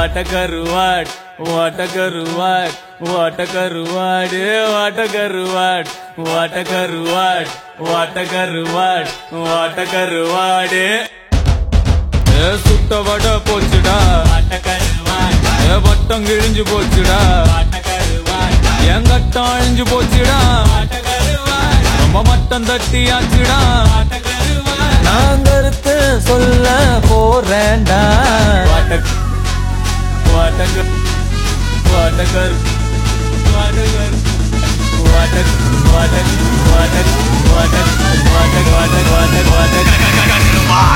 வாட்ட கருவாட் வாட்ட கருவாட் வாட்ட கருவாடு வாட்ட கருவாட் வாட்ட கருவாட் வாட்ட கருவாட் வாட்ட கருவாடு ஏ, சுட்ட வட போச்சுடா வாட்ட கருவாட் ஏ, வட்டம் கிழிஞ்சு போச்சுடா வாட்ட கருவாட் என் கட்டம் அழிஞ்சு போச்சுடா வாட்ட கருவாட் ரொம்ப மட்டம் தட்டியாச்சுடா வாட்ட கருவாட் நான் கருத்து சொல்ல போறேன்டா வாட்டக் வாட்டக் வாட்டகர் வாட்டகர் வாட்டக் வாட்டக் வாட்டக் வாட்டக் வாட்டக் வாட்டக் வாட்டக் வாட்டக்